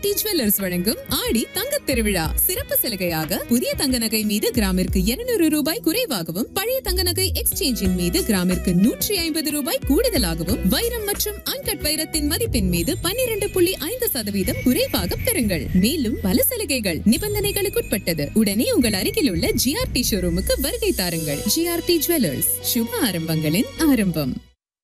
GRT jewellers வழங்கும் ஆடி தங்க திருவிழா சிறப்பு சலுகையாக புதிய தங்க நகை மீது கிராமிற்கு 200 ரூபாய் குறைவாகவும் பழைய தங்க நகை எக்ஸ்சேஞ்சின் மீது கிராமிற்கு நூற்றி ஐம்பது ரூபாய் கூடுதலாகவும் வைரம் மற்றும் அன்கட் வைரத்தின் மதிப்பின் மீது 12.5% புள்ளி ஐந்து சதவீதம் குறைவாக பெறுங்கள் மேலும் பல சலுகைகள் நிபந்தனைகளுக்குட்பட்டது உடனே உங்கள் அருகில் உள்ள ஜிஆர்டி ஷோரூமுக்கு வருகை தாருங்கள் ஜிஆர்டி ஜுவல்லர்ஸ் சுப ஆரம்பங்களின் ஆரம்பம்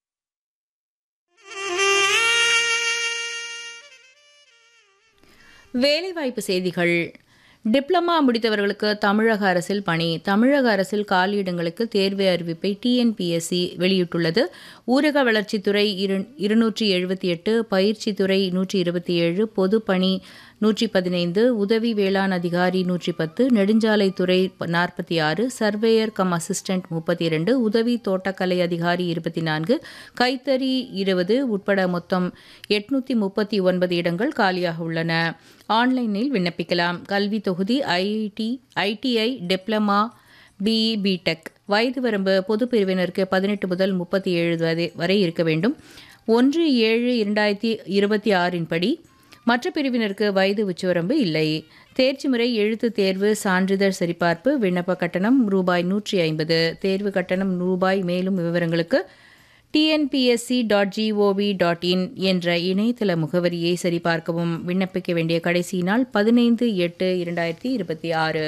வேலைவாய்ப்பு செய்திகள் டிப்ளமா முடித்தவர்களுக்கு தமிழக அரசில் பணி தமிழக அரசில் காலியிடங்களுக்கு தேர்வு அறிவிப்பை டிஎன்பிஎஸ்சி வெளியிட்டுள்ளது ஊரக வளர்ச்சித்துறை இரு இருநூற்றி எழுபத்தி எட்டு பயிற்சித்துறை நூற்றி இருபத்தி ஏழு பொதுப்பணி நூற்றி பதினைந்து உதவி வேளாண் அதிகாரி நூற்றி பத்து நெடுஞ்சாலைத்துறை நாற்பத்தி ஆறு சர்வேயர் கம் அசிஸ்டன்ட் முப்பத்தி இரண்டு உதவி தோட்டக்கலை அதிகாரி இருபத்தி நான்கு கைத்தறி இருபது உட்பட மொத்தம் எட்நூற்றி முப்பத்தி ஒன்பது இடங்கள் காலியாக உள்ளன ஆன்லைனில் விண்ணப்பிக்கலாம் கல்வி தொகுதி IIT ITI diploma BE BTech வயது வரம்பு பொது பிரிவினருக்கு பதினெட்டு முதல் முப்பத்தி ஏழு வரை வரை இருக்க வேண்டும் ஒன்று ஏழு இரண்டாயிரத்தி இருபத்தி ஆறின் படி மற்ற பிரிவினருக்கு வயது உச்சவரம்பு இல்லை தேர்ச்சி முறை எழுத்து தேர்வு சான்றிதழ் சரிபார்ப்பு விண்ணப்ப கட்டணம் ரூபாய் நூற்றி ஐம்பது தேர்வு கட்டணம் ரூபாய் மேலும் விவரங்களுக்கு TNPSC dot GOV dot in என்ற இணையதள முகவரியை சரிபார்க்கவும் விண்ணப்பிக்க வேண்டிய கடைசி நாள் பதினைந்து எட்டு இரண்டாயிரத்தி இருபத்தி ஆறு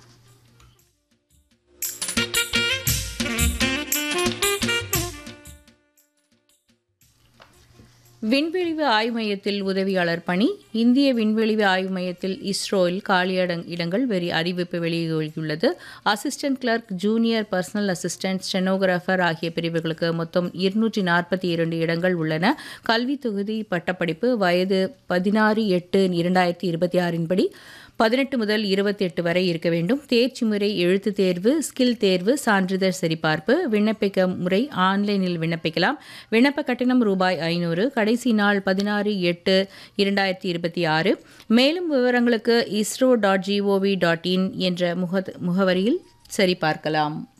விண்வெளிவு ஆய்வு மையத்தில் உதவியாளர் பணி இந்திய விண்வெளிவு ஆய்வு மையத்தில் இஸ்ரோவில் காலியிட இடங்கள் வெறி அறிவிப்பு வெளியிட்டுள்ளது assistant clerk junior personal assistant stenographer ஆகிய பிரிவுகளுக்கு மொத்தம் இருநூற்றி நாற்பத்தி இரண்டு இடங்கள் உள்ளன கல்வி தொகுதி பட்டப்படிப்பு வயது பதினாறு எட்டு இரண்டாயிரத்தி இருபத்தி ஆறின் படி பதினெட்டு முதல் இருபத்தி எட்டு வரை இருக்க வேண்டும் தேர்ச்சி முறை எழுத்து தேர்வு ஸ்கில் தேர்வு சான்றிதழ் சரிபார்ப்பு விண்ணப்பிக்க முறை ஆன்லைனில் விண்ணப்பிக்கலாம் விண்ணப்ப கட்டணம் ரூபாய் ஐநூறு கடைசி நாள் பதினாறு எட்டு இரண்டாயிரத்தி இருபத்தி ஆறு மேலும் விவரங்களுக்கு ISRO dot GOV dot in என்ற முக முகவரியில் சரிபார்க்கலாம்